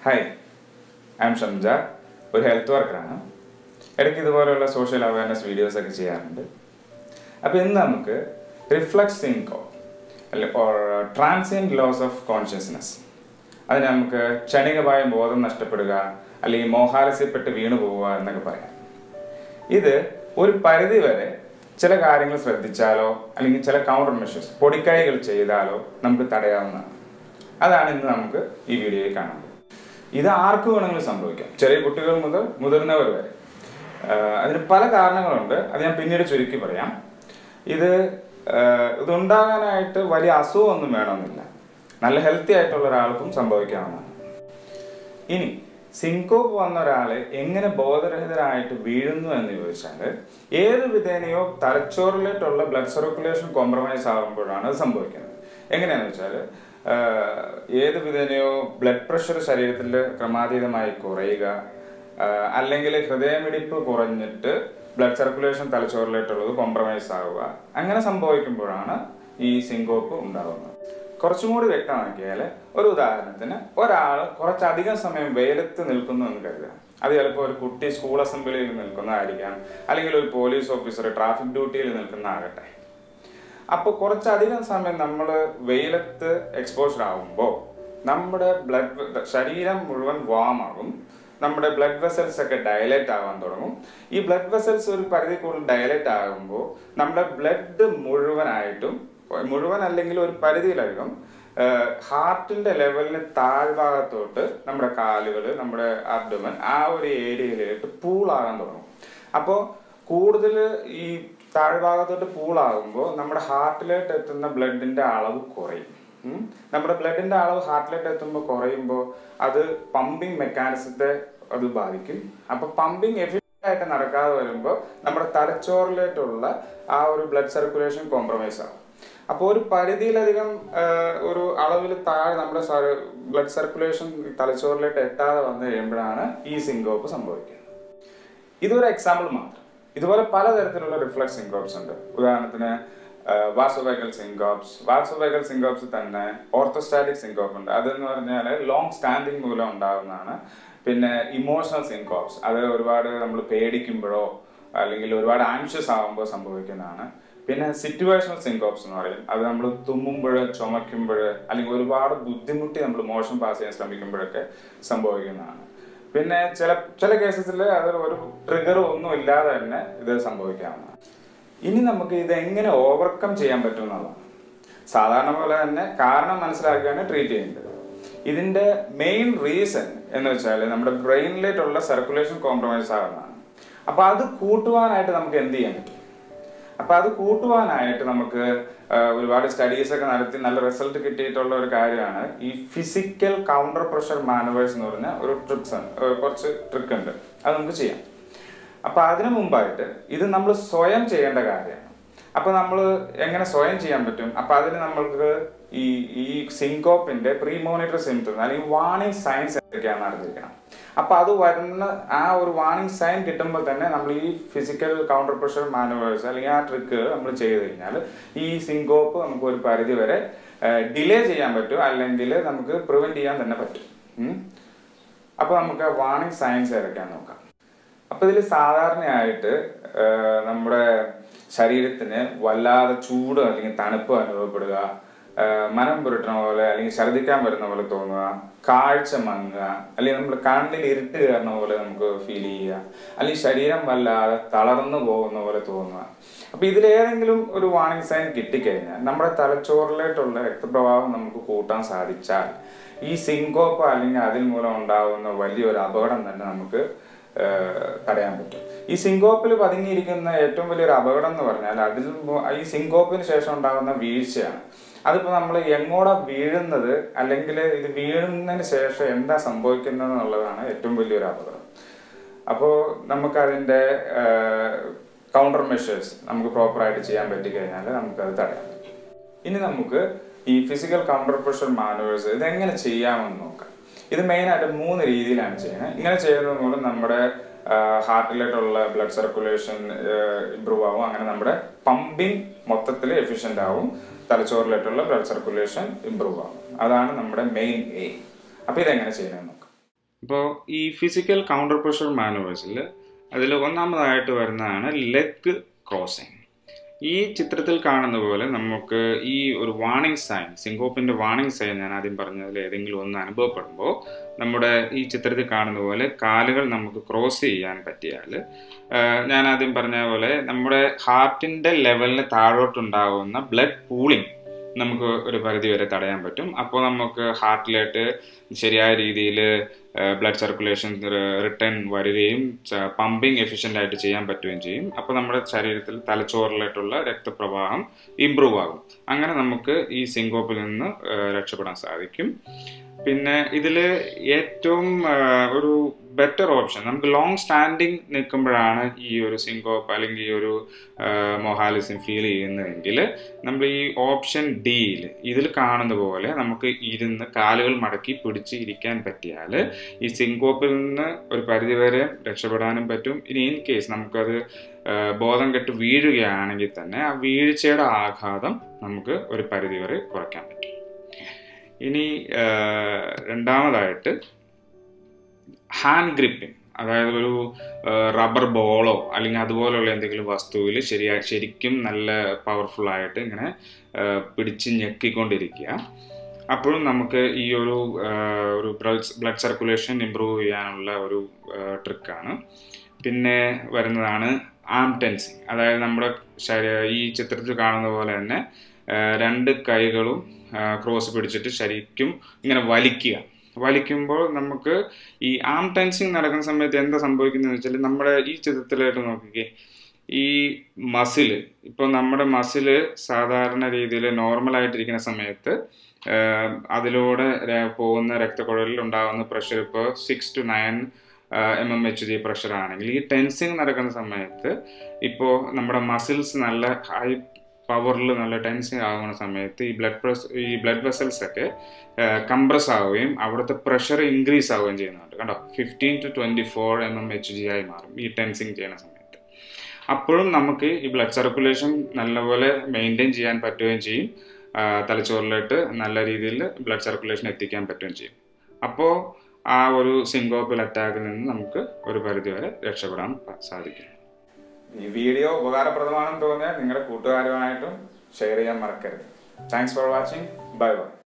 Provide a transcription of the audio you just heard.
Hi I M ഷംജ ഒരു health വർക്കറാണ് ഇടയ്ക്ക് ഇതുപോലെയുള്ള സോഷ്യൽ അവയർനെസ് വീഡിയോസ് ഒക്കെ ചെയ്യാറുണ്ട് അപ്പോൾ ഇന്ന് നമുക്ക് റിഫ്ലക്സ് സിങ്കോ അല്ലെ or transient loss of consciousness അതിന് നമുക്ക് ക്ഷണികമായ ബോധം നഷ്ടപ്പെടുക അല്ലെങ്കിൽ മോഹാലസ്യപ്പെട്ട് വീണു പോവുക എന്നൊക്കെ പറയാം ഇത് ഒരു പരിധി വരെ ചില കാര്യങ്ങൾ ശ്രദ്ധിച്ചാലോ അല്ലെങ്കിൽ ചില കൗണ്ടർ മെഷേഴ്സ് പൊടിക്കൈകൾ ചെയ്താലോ നമുക്ക് തടയാവുന്നതാണ് അതാണ് ഇന്ന് നമുക്ക് ഈ വീഡിയോയിൽ കാണാൻ പോകുന്നത് ഇത് ആർക്ക് വേണമെങ്കിലും സംഭവിക്കാം ചെറിയ കുട്ടികൾ മുതൽ മുതിർന്നവർ വരെ ആഹ് അതിന് പല കാരണങ്ങളുണ്ട് അത് ഞാൻ പിന്നീട് ചുരുക്കി പറയാം ഇത് ആഹ് ഇതുണ്ടാകാനായിട്ട് വലിയ അസുഖമൊന്നും വേണമെന്നില്ല നല്ല ഹെൽത്തി ആയിട്ടുള്ള ഒരാൾക്കും സംഭവിക്കാവുന്നതാണ് ഇനി സിങ്കോപ്പ് വന്ന ഒരാള് എങ്ങനെ ബോധരഹിതരായിട്ട് വീഴുന്നു എന്ന് ചോദിച്ചാൽ ഏത് വിധേനയോ തലച്ചോറിലേട്ടുള്ള ബ്ലഡ് സർക്കുലേഷൻ കോംപ്രമൈസ് ആകുമ്പോഴാണ് അത് സംഭവിക്കുന്നത് എങ്ങനെയാണെന്ന് വെച്ചാൽ ഏത് വിധേനയോ ബ്ലഡ് പ്രഷർ ശരീരത്തിൽ ക്രമാതീതമായി കുറയുക ആഹ് അല്ലെങ്കിൽ ഹൃദയമിടിപ്പ് കുറഞ്ഞിട്ട് ബ്ലഡ് സർക്കുലേഷൻ തലച്ചോറിലേട്ടുള്ളത് കോംപ്രമൈസ് ആവുക അങ്ങനെ സംഭവിക്കുമ്പോഴാണ് ഈ സിങ്കോപ്പ് ഉണ്ടാകുന്നത് കുറച്ചും കൂടി വ്യക്തമാക്കിയാൽ ഒരു ഉദാഹരണത്തിന് ഒരാൾ കുറച്ചധികം സമയം വെയിലത്ത് നിൽക്കുന്നു എന്ന് കരുതുക അത് ചിലപ്പോൾ ഒരു കുട്ടി സ്കൂൾ അസംബ്ലിയിൽ നിൽക്കുന്നതായിരിക്കാം അല്ലെങ്കിൽ ഒരു പോലീസ് ഓഫീസർ ട്രാഫിക് ഡ്യൂട്ടിയിൽ നിൽക്കുന്നതാകട്ടെ അപ്പോൾ കുറച്ചധികം സമയം നമ്മൾ വെയിലത്ത് എക്സ്പോഷർ ആകുമ്പോൾ നമ്മുടെ ബ്ലഡ് ശരീരം മുഴുവൻ വാം ആകും നമ്മുടെ ബ്ലഡ് വെസൽസ് ഒക്കെ ഡയലേറ്റ് ആവാൻ തുടങ്ങും ഈ ബ്ലഡ് വെസൽസ് ഒരു പരിധി കൂടുതൽ ഡയലേറ്റ് ആകുമ്പോൾ നമ്മുടെ ബ്ലഡ് മുഴുവനായിട്ടും മുഴുവൻ അല്ലെങ്കിൽ ഒരു പരിധിയിലധികം ഹാർട്ടിന്റെ ലെവലിന് താഴ്ഭാഗത്തോട്ട് നമ്മുടെ കാലുകൾ നമ്മുടെ അബ്ഡമൻ ആ ഒരു ഏരിയയിലേക്ക് പൂളാകാൻ തുടങ്ങും അപ്പോൾ കൂടുതൽ ഈ താഴ്ഭാഗത്തോട്ട് പൂളാകുമ്പോൾ നമ്മുടെ ഹാർട്ടിലേക്ക് എത്തുന്ന ബ്ലഡിന്റെ അളവ് കുറയും ഉം. നമ്മുടെ ബ്ലഡിന്റെ അളവ് ഹാർട്ടിലേക്ക് എത്തുമ്പോൾ കുറയുമ്പോൾ അത് പമ്പിങ് മെക്കാനിസത്തെ അത് ബാധിക്കും അപ്പൊ പമ്പിങ് എഫിഷ്യൻ്റ് ആയിട്ട് നടക്കാതെ വരുമ്പോൾ നമ്മുടെ തലച്ചോറിലേക്കുള്ള ആ ഒരു ബ്ലഡ് സർക്കുലേഷൻ കോംപ്രമൈസ് ആവും അപ്പോൾ ഒരു പരിധിയിലധികം ആ, ഒരു അളവിൽ താഴെ നമ്മുടെ ബ്ലഡ് സർക്കുലേഷൻ തലച്ചോറിലേക്ക് എത്താതെ വന്നു കഴിയുമ്പോഴാണ് ഈ സിങ്കോപ്പ് സംഭവിക്കുന്നത് ഇതൊരു എക്സാമ്പിൾ മാത്രം ഇതുപോലെ പലതരത്തിലുള്ള റിഫ്ലക്സ് സിങ്കോപ്സ് ഉണ്ട് ഉദാഹരണത്തിന് വാസോവൈക്കൽ സിങ്കോപ്സ് വാസോവൈക്കൽ സിങ്കോപ്സ് തന്നെ ഓർത്തോസ്റ്റാറ്റിക് സിങ്കോപ്പ് ഉണ്ട് അതെന്ന് പറഞ്ഞാൽ ലോങ് സ്റ്റാൻഡിങ് മൂലം ഉണ്ടാകുന്നതാണ് പിന്നെ ഇമോഷണൽ സിങ്കോപ്സ് അത് ഒരുപാട് നമ്മൾ പേടിക്കുമ്പോഴോ അല്ലെങ്കിൽ ഒരുപാട് ആൻഷ്യസ് ആകുമ്പോൾ സംഭവിക്കുന്നതാണ് പിന്നെ സിറ്റുവേഷണൽ സിങ്കോപ്സ് എന്ന് പറയും അത് നമ്മൾ തുമ്മുമ്പോൾ ചുമയ്ക്കുമ്പോൾ അല്ലെങ്കിൽ ഒരുപാട് ബുദ്ധിമുട്ടി നമ്മൾ മോഷൻ പാസ് ചെയ്യാൻ ശ്രമിക്കുമ്പോഴൊക്കെ സംഭവിക്കുന്നതാണ് പിന്നെ ചില ചില കേസസിൽ അത് ഒരു ട്രിഗർ ഒന്നും ഇല്ലാതെ തന്നെ ഇത് സംഭവിക്കാവുന്നതാണ് ഇനി നമുക്ക് ഇത് എങ്ങനെ ഓവർകം ചെയ്യാൻ പറ്റും എന്നുള്ളതാണ് സാധാരണ പോലെ തന്നെ കാരണം മനസ്സിലാക്കിയാണ് ട്രീറ്റ് ചെയ്യേണ്ടത് ഇതിന്റെ മെയിൻ റീസൺ എന്ന് വെച്ചാൽ നമ്മുടെ ബ്രെയിനിലേക്കുള്ള സർക്കുലേഷൻ കോംപ്രമൈസ് ആകുന്നതാണ് അപ്പൊ അത് കൂട്ടുവാനായിട്ട് നമുക്ക് എന്ത് ചെയ്യാൻ പറ്റും അപ്പൊ അത് കൂട്ടുവാനായിട്ട് നമുക്ക് ആ, ഒരുപാട് സ്റ്റഡീസ് ഒക്കെ നടത്തി നല്ല റിസൾട്ട് കിട്ടിയിട്ടുള്ള ഒരു കാര്യമാണ് ഈ ഫിസിക്കൽ കൗണ്ടർ പ്രഷർ മാനുവേഴ്സ് എന്ന് പറഞ്ഞ ഒരു ട്രിക്സ് കുറച്ച് ട്രിക്ക് ഉണ്ട് അത് നമുക്ക് ചെയ്യാം അപ്പൊ അതിനു മുമ്പായിട്ട് ഇത് നമ്മൾ സ്വയം ചെയ്യേണ്ട കാര്യമാണ് അപ്പൊ നമ്മൾ എങ്ങനെ സ്വയം ചെയ്യാൻ പറ്റും അപ്പൊ അതിന് നമ്മൾക്ക് ഈ ഈ സിങ്കോപ്പിന്റെ പ്രീ മോണിറ്റർ സിംറ്റംസ് അല്ലെങ്കിൽ വാണിംഗ് സയൻസ് എന്തൊക്കെയാണെന്ന് അറിഞ്ഞിരിക്കണം അപ്പൊ അത് വരുന്ന ആ ഒരു വാണിംഗ് സൈൻ കിട്ടുമ്പോൾ തന്നെ നമ്മൾ ഈ ഫിസിക്കൽ കൗണ്ടർ പ്രഷർ മാനുവേഴ്സ് അല്ലെങ്കിൽ ആ ട്രിക്കുകൾ നമ്മൾ ചെയ്ത് കഴിഞ്ഞാൽ ഈ സിങ്കോപ്പ് നമുക്ക് ഒരു പരിധി വരെ ഡിലേ ചെയ്യാൻ പറ്റും അല്ലെങ്കിൽ നമുക്ക് പ്രിവെന്റ് ചെയ്യാൻ തന്നെ പറ്റും ഉം. അപ്പൊ നമുക്ക് വാണിംഗ് സയൻസ് ഏതൊക്കെയാന്ന് നോക്കാം അപ്പൊ ഇതിൽ സാധാരണയായിട്ട് ആ, നമ്മുടെ ശരീരത്തിന് വല്ലാതെ ചൂട് അല്ലെങ്കിൽ തണുപ്പ് അനുഭവപ്പെടുക ആ, മനം പുരട്ടണ പോലെ അല്ലെങ്കിൽ ഛർദ്ദിക്കാൻ വരുന്ന പോലെ തോന്നുക കാഴ്ച മങ്ങുക അല്ലെങ്കിൽ നമ്മുടെ കണ്ണിൽ ഇരുട്ട് കയറുന്ന പോലെ നമുക്ക് ഫീൽ ചെയ്യുക അല്ലെങ്കിൽ ശരീരം വല്ലാതെ തളർന്നു പോകുന്ന പോലെ തോന്നുക അപ്പൊ ഇതിലേതെങ്കിലും ഒരു വാണിംഗ് സൈൻ കിട്ടിക്കഴിഞ്ഞാൽ നമ്മുടെ തലച്ചോറിലേക്കുള്ള രക്തപ്രവാഹം നമുക്ക് കൂട്ടാൻ സാധിച്ചാൽ ഈ സിങ്കോപ്പ് അല്ലെങ്കിൽ അതിൽ മൂലം ഉണ്ടാകുന്ന വലിയൊരു അപകടം തന്നെ നമുക്ക് ഏഹ് തടയാൻ പറ്റും ഈ സിങ്കോപ്പിൽ പതുങ്ങിയിരിക്കുന്ന ഏറ്റവും വലിയൊരു അപകടം എന്ന് പറഞ്ഞാൽ അതിൽ മു- ഈ സിങ്കോപ്പിന് ശേഷം ഉണ്ടാകുന്ന വീഴ്ചയാണ് അതിപ്പോ നമ്മൾ എങ്ങോട്ടാ വീഴുന്നത് അല്ലെങ്കിൽ ഇത് വീഴുന്നതിന് ശേഷം എന്താ സംഭവിക്കുന്നത് എന്നുള്ളതാണ് ഏറ്റവും വലിയൊരു അപകടം അപ്പോൾ നമുക്കതിൻ്റെ കൗണ്ടർ മെഷേഴ്സ് നമുക്ക് പ്രോപ്പറായിട്ട് ചെയ്യാൻ പറ്റിക്കഴിഞ്ഞാൽ നമുക്കത് തടയാൻ പറ്റും ഇനി നമുക്ക് ഈ ഫിസിക്കൽ കൗണ്ടർ പ്രഷർ മാനുവേഴ്സ് ഇതെങ്ങനെ ചെയ്യാമെന്ന് നോക്കാം ഇത് മെയിനായിട്ട് മൂന്ന് രീതിയിലാണ് ചെയ്യുന്നത് ഇങ്ങനെ ചെയ്യുന്നത് മൂലം നമ്മുടെ ഹാർട്ടിലേക്കുള്ള ബ്ലഡ് സർക്കുലേഷൻ ഇമ്പ്രൂവ് ആവും അങ്ങനെ നമ്മുടെ പമ്പിങ് മൊത്തത്തിൽ എഫിഷ്യൻ്റ് ആവും തലച്ചോറിലേക്കുള്ള ബ്ലഡ് സർക്കുലേഷൻ ഇമ്പ്രൂവ് ആവും അതാണ് നമ്മുടെ മെയിൻ എയിം അപ്പോൾ ഇതെങ്ങനെ ചെയ്യണമെന്ന് നോക്കാം അപ്പോൾ ഈ ഫിസിക്കൽ കൗണ്ടർ പ്രഷർ മാനുവേഴ്സിൽ അതിൽ ഒന്നാമതായിട്ട് വരുന്നതാണ് ലെഗ് ക്രോസിങ് ഈ ചിത്രത്തിൽ കാണുന്ന പോലെ നമുക്ക് ഈ ഒരു വാണിംഗ് സൈൻ സിങ്കോപ്പിന്റെ വാണിംഗ് സൈൻ ഞാൻ ആദ്യം പറഞ്ഞതിൽ ഏതെങ്കിലും ഒന്ന് അനുഭവപ്പെടുമ്പോൾ നമ്മുടെ ഈ ചിത്രത്തിൽ കാണുന്ന പോലെ കാലുകൾ നമുക്ക് ക്രോസ് ചെയ്യാൻ പറ്റിയാൽ ഞാൻ ആദ്യം പറഞ്ഞ പോലെ നമ്മുടെ ഹാർട്ടിന്റെ ലെവലിന് താഴോട്ടുണ്ടാകുന്ന ബ്ലഡ് പൂളിംഗ് നമുക്ക് ഒരു പരിധി വരെ തടയാൻ പറ്റും അപ്പോൾ നമുക്ക് ഹാർട്ടിലേക്ക് ശരിയായ രീതിയിൽ ബ്ലഡ് സർക്കുലേഷൻ റിട്ടേൺ വരികയും പമ്പിങ് എഫിഷ്യൻ്റ് ആയിട്ട് ചെയ്യാൻ പറ്റുകയും ചെയ്യും അപ്പോൾ നമ്മുടെ ശരീരത്തിൽ തലച്ചോറിലായിട്ടുള്ള രക്തപ്രവാഹം ഇമ്പ്രൂവ് ആകും അങ്ങനെ നമുക്ക് ഈ സിങ്കോപ്പിൽ നിന്ന് രക്ഷപ്പെടാൻ സാധിക്കും പിന്നെ ഇതിൽ ഏറ്റവും ഒരു ബെറ്റർ ഓപ്ഷൻ നമുക്ക് ലോങ് സ്റ്റാൻഡിങ് നിൽക്കുമ്പോഴാണ് ഈ ഒരു സിങ്കോപ്പ് അല്ലെങ്കിൽ ഈ ഒരു മൊഹാലിസം ഫീൽ ചെയ്യുന്നതെങ്കിൽ നമ്മൾ ഈ ഓപ്ഷൻ ഡിയിൽ ഇതിൽ കാണുന്ന പോലെ നമുക്ക് ഇരുന്ന് കാലുകൾ മടക്കി പിടിച്ച് ഇരിക്കാൻ പറ്റിയാൽ ഈ സിങ്കോപ്പിൽ നിന്ന് ഒരു പരിധിവരെ രക്ഷപ്പെടാനും പറ്റും ഇനി ഇൻ കേസ് നമുക്കത് ബോധം കെട്ട് വീഴുകയാണെങ്കിൽ തന്നെ ആ വീഴ്ചയുടെ ആഘാതം നമുക്ക് ഒരു പരിധിവരെ കുറയ്ക്കാൻ പറ്റും ഇനി രണ്ടാമതായിട്ട് ഹാൻഡ് ഗ്രിപ്പിംഗ് അതായത് ഒരു റബ്ബർ ബോളോ അല്ലെങ്കിൽ അതുപോലുള്ള എന്തെങ്കിലും വസ്തുവിൽ ശരിയാ ശരിക്കും നല്ല പവർഫുൾ ആയിട്ട് ഇങ്ങനെ പിടിച്ച് ഞെക്കിക്കൊണ്ടിരിക്കുക അപ്പോഴും നമുക്ക് ഈ ഒരു ഒരു ബ്ലഡ് സർക്കുലേഷൻ ഇമ്പ്രൂവ് ചെയ്യാനുള്ള ഒരു ട്രിക്കാണ് പിന്നെ വരുന്നതാണ് ആം ടെൻസിങ് അതായത് നമ്മുടെ ഈ ചിത്രത്തിൽ കാണുന്ന പോലെ തന്നെ രണ്ട് കൈകളും ക്രോസ് പിടിച്ചിട്ട് ശരിക്കും ഇങ്ങനെ വലിക്കുക വലിക്കുമ്പോൾ നമുക്ക് ഈ ആം ടെൻസിങ് നടക്കുന്ന സമയത്ത് എന്താ സംഭവിക്കുന്നതെന്ന് വെച്ചാൽ നമ്മുടെ ഈ ചിത്രത്തിലായിട്ട് നോക്കിക്കേ ഈ മസില് ഇപ്പോൾ നമ്മുടെ മസില് സാധാരണ രീതിയിൽ നോർമൽ ആയിട്ടിരിക്കുന്ന സമയത്ത് അതിലൂടെ പോകുന്ന രക്തക്കുഴലിൽ ഉണ്ടാകുന്ന പ്രഷർ ഇപ്പോൾ six to nine M M H G pressure ആണെങ്കിൽ ഈ ടെൻസിങ് നടക്കുന്ന സമയത്ത് ഇപ്പോൾ നമ്മുടെ മസിൽസ് നല്ല ഹൈ പവറിൽ നല്ല ടെൻസിങ് ആകുന്ന സമയത്ത് ഈ ബ്ലഡ് പ്രസ് ഈ ബ്ലഡ് വെസൽസ് ഒക്കെ കംപ്രസ് ആവുകയും അവിടുത്തെ പ്രഷർ ഇൻക്രീസ് ആവുകയും ചെയ്യുന്നുണ്ട് കണ്ടോ fifteen to twenty four M M H G ആയി മാറും ഈ ടെൻസിങ് ചെയ്യുന്ന സമയത്ത് അപ്പോഴും നമുക്ക് ഈ ബ്ലഡ് സർക്കുലേഷൻ നല്ലപോലെ മെയിൻറ്റെയിൻ ചെയ്യാൻ പറ്റുകയും ചെയ്യും തലച്ചോറിലോട്ട് നല്ല രീതിയിൽ ബ്ലഡ് സർക്കുലേഷൻ എത്തിക്കാൻ പറ്റുകയും ചെയ്യും അപ്പോൾ ആ ഒരു സിങ്കോപ്പിൽ അറ്റാക്കിൽ നിന്ന് നമുക്ക് ഒരു പരിധിവരെ രക്ഷപ്പെടാൻ സാധിക്കും ഈ വീഡിയോ ഉപകാരപ്രദമാണെന്ന് തോന്നിയാൽ നിങ്ങളുടെ കൂട്ടുകാരുമായിട്ടും ഷെയർ ചെയ്യാൻ മറക്കരുത് thanks for watching bye by